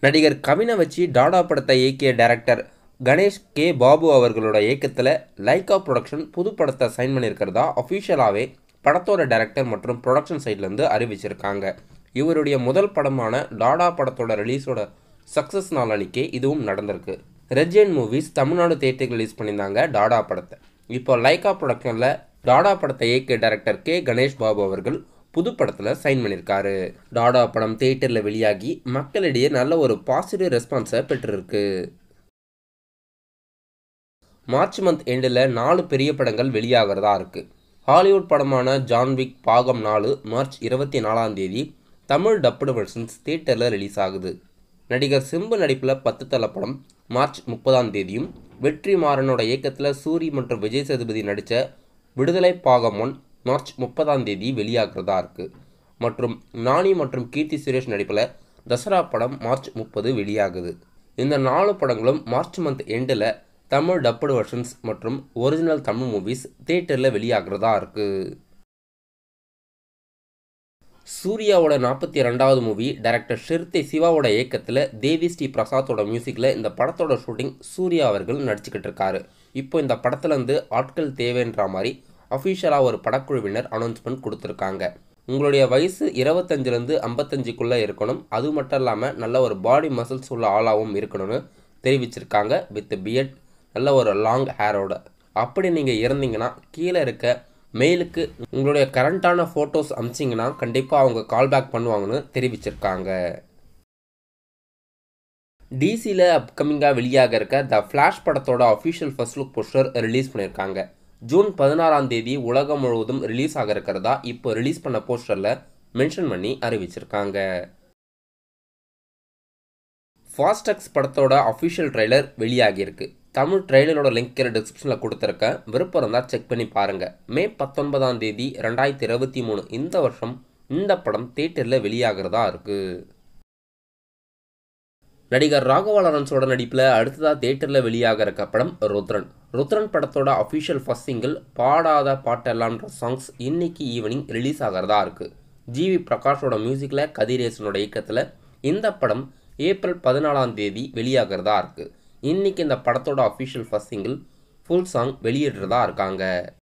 நடிகர் கவினை வச்சு டாடா படத்தை இயக்கிய டைரக்டர் கணேஷ் கே பாபு அவர்களோட இயக்கத்தில் லைகா ப்ரொடக்ஷன் புது படத்தை சைன் பண்ணியிருக்கிறதா அஃபிஷியலாகவே படத்தோட டைரக்டர் மற்றும் ப்ரொடக்ஷன் சைட்லேருந்து அறிவிச்சிருக்காங்க இவருடைய முதல் படமான டாடா படத்தோட ரிலீஸோட சக்ஸஸ் நாள் அன்னைக்கே இதுவும் நடந்திருக்கு ரெஜென் மூவிஸ் தமிழ்நாடு தேட்டருக்கு ரிலீஸ் பண்ணியிருந்தாங்க டாடா படத்தை இப்போ லைகா ப்ரொடக்ஷனில் டாடா படத்தை இயக்கிய டைரக்டர் கே கணேஷ் பாபு அவர்கள் புது படத்தில் சைன் பண்ணியிருக்காரு டாடா படம் தேட்டரில் வெளியாகி மக்களிடையே நல்ல ஒரு பாசிட்டிவ் ரெஸ்பான்ஸை பெற்றிருக்கு மார்ச் மந்த் எண்டில் நாலு பெரிய படங்கள் வெளியாகிறதா இருக்குது ஹாலிவுட் படமான ஜான்விக் பாகம் நாலு மார்ச் இருபத்தி நாலாம் தேதி தமிழ் டப்புடு வெர்ஷன்ஸ் தேட்டரில் ரிலீஸ் ஆகுது நடிகர் சிம்பு நடிப்பில் பத்து தல படம் மார்ச் முப்பதாம் தேதியும் வெற்றி மாறனோட இயக்கத்தில் சூரி மற்றும் விஜய் சேதுபதி நடித்த விடுதலை பாகம் ஒன் மார்ச் முப்பதாம் தேதி வெளியாகிறதா இருக்குது மற்றும் நானி மற்றும் கீர்த்தி சுரேஷ் நடிப்பில் தசரா படம் மார்ச் முப்பது வெளியாகுது இந்த நாலு படங்களும் மார்ச் மந்த் எண்டில் தமிழ் டப்புடு வெர்ஷன்ஸ் மற்றும் ஒரிஜினல் தமிழ் மூவிஸ் தேட்டரில் வெளியாகிறதா இருக்குது சூர்யாவோட நாற்பத்தி ரெண்டாவது மூவி டைரக்டர் ஷிர்தே சிவாவோட இயக்கத்தில் தேவி ஸ்ரீ பிரசாத்தோட மியூசிக்கில் இந்த படத்தோட ஷூட்டிங் சூர்யா அவர்கள் நடிச்சுக்கிட்டு இருக்காரு இப்போ இந்த படத்துலேருந்து ஆட்கள் தேவைன்ற மாதிரி அஃபிஷியலாக ஒரு படக்குழுவினர் அனௌன்ஸ்மெண்ட் கொடுத்துருக்காங்க உங்களுடைய வயசு இருபத்தஞ்சிலேருந்து ஐம்பத்தஞ்சுக்குள்ளே இருக்கணும் அது மட்டும் இல்லாமல் நல்ல ஒரு பாடி மசில்ஸ் உள்ள ஆளாகவும் இருக்கணும்னு தெரிவிச்சிருக்காங்க வித் பியட் நல்ல ஒரு லாங் ஹேரோட அப்படி நீங்கள் இருந்தீங்கன்னா கீழே இருக்க மெயிலுக்கு உங்களுடைய கரண்ட்டான ஃபோட்டோஸ் அமிச்சிங்கன்னா கண்டிப்பாக அவங்க கால் பேக் பண்ணுவாங்கன்னு தெரிவிச்சிருக்காங்க டிசியில் அப்கமிங்காக வெளியாக இருக்க த ஃப்ளாஷ் படத்தோட official first look poster release பண்ணியிருக்காங்க ஜூன் பதினாறாம் தேதி உலகம் முழுவதும் ரிலீஸ் ஆக இருக்கிறதா இப்போ ரிலீஸ் பண்ண போஸ்டரில் மென்ஷன் பண்ணி அறிவிச்சிருக்காங்க ஃபாஸ்டக்ஸ் படத்தோட அஃபிஷியல் ட்ரெய்லர் வெளியாகியிருக்கு தமிழ் ட்ரெய்லரோட லிங்க் டிஸ்கிரிப்ஷனில் கொடுத்துருக்கேன் விருப்பம் இருந்தால் செக் பண்ணி பாருங்கள் மே பத்தொன்பதாம் தேதி ரெண்டாயிரத்தி இருபத்தி மூணு இந்த வருஷம் இந்த படம் தேட்டரில் வெளியாகிறதா இருக்குது நடிகர் ராகவா லாரன்ஸோட நடிப்பில் அடுத்ததாக தேட்டரில் வெளியாக இருக்க படம் ருத்ரன் ருத்ரன் படத்தோட அஃபிஷியல் ஃபர்ஸ்ட் சிங்கிள் பாடாத பாட்டெல்லாம்ன்ற சாங்ஸ் இன்னைக்கு ஈவினிங் ரிலீஸ் ஆகிறதா இருக்குது ஜிவி பிரகாஷோட மியூசிக்கில் கதிரேசனோட இயக்கத்தில் இந்த படம் ஏப்ரல் பதினாலாம் தேதி வெளியாகிறதா இருக்குது இன்றைக்கி இந்த படத்தோட official first single full song வெளியிடுறதா இருக்காங்க